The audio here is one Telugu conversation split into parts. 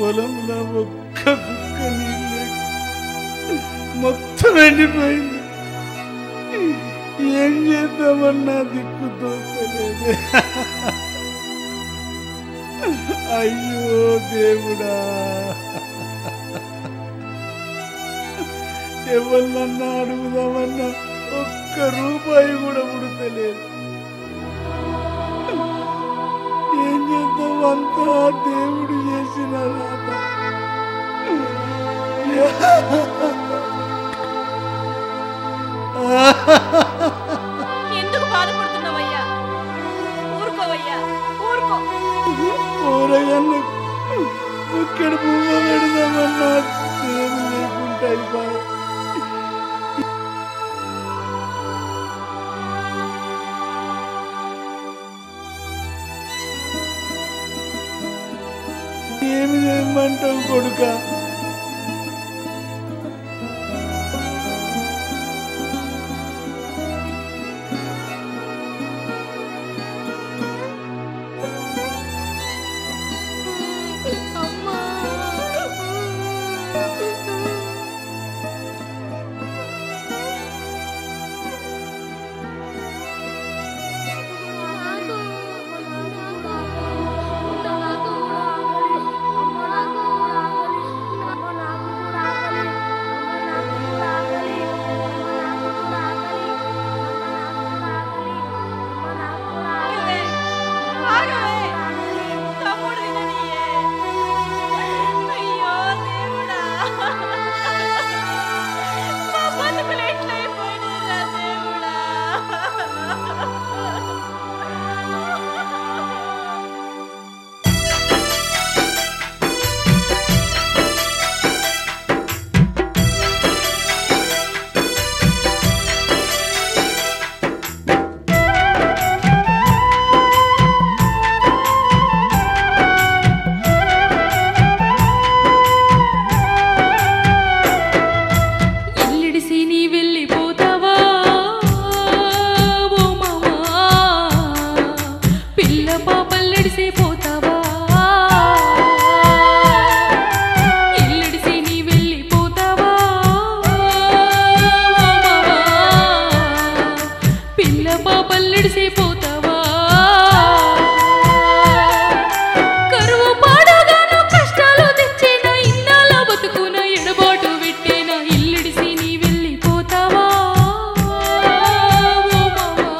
పొలంలో ఒక్క చుక్క నీళ్ళు మొత్తం ఎండిపోయింది ఏం చేద్దామన్నా దిక్కు తోచలేదు అయ్యో దేవుడా ఎవరినన్నా అడుగుదామన్నా ఒక్క రూపాయి కూడా ఉడతలేదు ఏం చేద్దాం అంతా దేవుడు చేసిన రాత ఎందుకు బాధపడుతున్నావయ్యా ఊరుకోవయ్యా ఊరుకో ఊరగన్ను ఇక్కడ పువ్వ పెడదామన్నా దేవుడు లేకుండా అయిపోయి ఏమి చేయమంటావు కొడుక అమ్మా ఆగవే ఆగవే తమ్ముడు తిననీయే అయ్యో దేవుడా మా బతుకులు ఎట్లయిపోయినాయిరా దేవుడా ఎల్లిడిసి నీ వెళ్ళిపోతావా ఓ మామా పిల్ల పాపల్లడిసి పోతావా ఎల్లిడిసి నీ వెళ్ళిపోతావా ఓ మామా పిల్ల పాపల్లడిసి పోతావా కరువు పాడగాను కష్టాలు తెచ్చేన ఇన్నాళ్ళ బతుకున ఎడబాటు పెట్టేన ఇల్లిడిసి నీ వెళ్ళిపోతావా ఓ మామా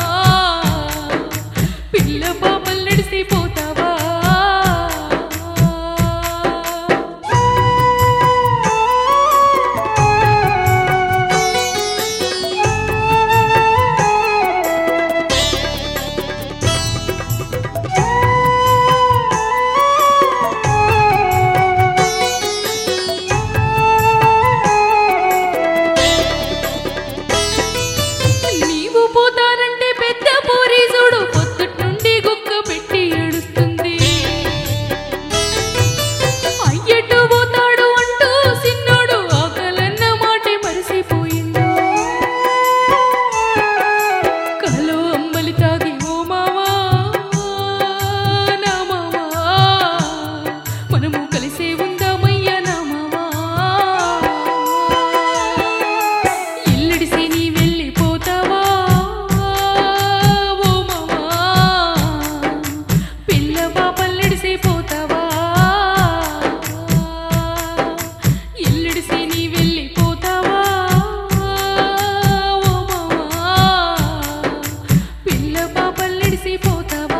పిల్ల పాపల్లడిసి పోతావా నీవు పోతానంటే పెద్ద పోరీసుడు పొద్దుట్నుండి గుక్క పెట్టి ఏడుస్తుంది అయ్యటు పోతాడు అంటూ సిన్నోడు ఆకలన్న మాటే మరిసిపోయిండు కలో అంబలి తాగి ఓ మావా నా మావా మనము కలిసే ఉందామయ్యా నా మావా ఇల్లిడిసి నీ వెళ్ళిపోతావా ఓ మామా పిల్ల పాపల్లిడిసి పోతావా ఇల్లిడిసి నీ వెళ్ళిపోతావా ఓ మామా పిల్ల పాపల్లిడిసి పోతావా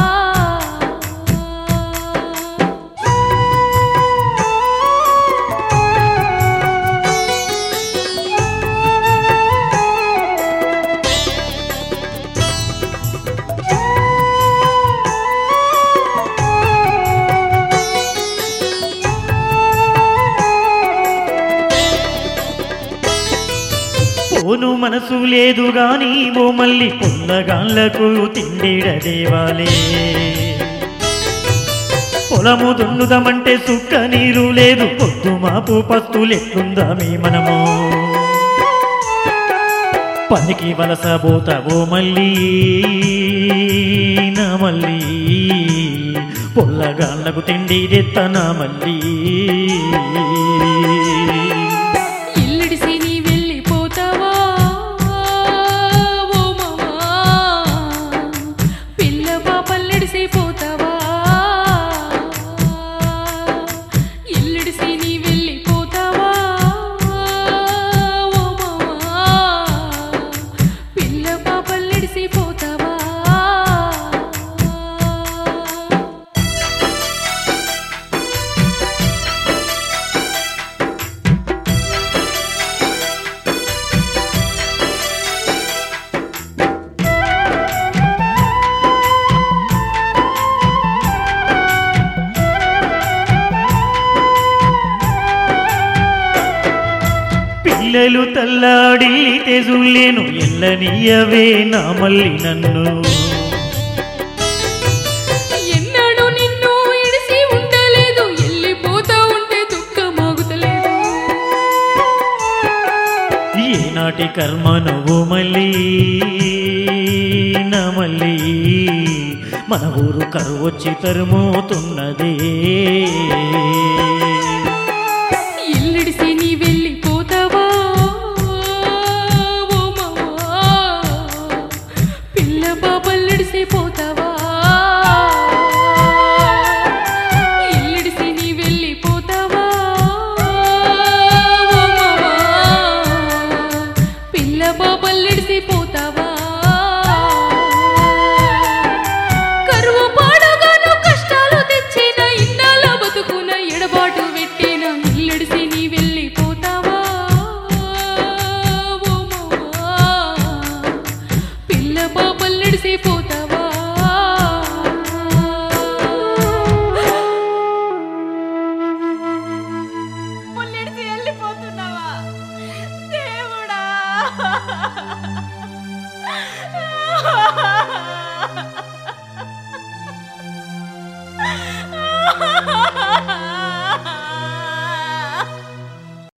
పోను మనసు లేదు గాని ఓ మల్లి పొల్లగాళ్లకు తిండిడ దేవాలే పొలము దున్నుదమంటే సుక్క నీరు లేదు పొద్దు మాపు పస్తులెట్లుందామి మనము పనికి వలస పోతావో మళ్ళీ నా మళ్ళీ పొల్లగాళ్ళకు తిండి తెత్తన మళ్ళీ ఇల్లిడిసి నీ వెళ్ళిపోతావా ఓ మామా పిల్ల పాపల్లడిసి పోతావా ఇల్లిడిసి నీ వెళ్ళిపోతావా ఓ మామా పిల్ల పాపల్లడిసి పోతావా పిల్లలు తల్లాడి తెజులేను ఎల్లనీయవే నా మల్లి నన్ను ఎన్నడూ నిన్ను ఇడిసి ఉండలేదు వెళ్ళిపోతా ఉంటే దుఃఖమాగుతలేదు ఏనాటి కర్మ నువ్వు మళ్ళీ నా మళ్ళీ మన ఊరు కరువొచ్చి తరుమోతున్నదే ఇల్లిడిసి నీ వెళ్ళిపోతావా ఓ మావా పిల్ల పాపల్లిడిసి పోతావా ఇల్లిడిసి నీ వెళ్ళిపోతావా ఓ మావా పిల్ల పాపల్లిడిసి పోతావా కరువు పాడగాను కష్టాలు తెచ్చిన ఇన్నాళ్ళ బతుకున ఎడబాటు పెట్టిన ఇల్లడిసి నీ వెళ్ళిపోతావా ఓ మావా పిల్ల పాపల్లడిసి పోతావా ముల్లెడిసి వెళ్ళిపోతున్నావా దేవుడా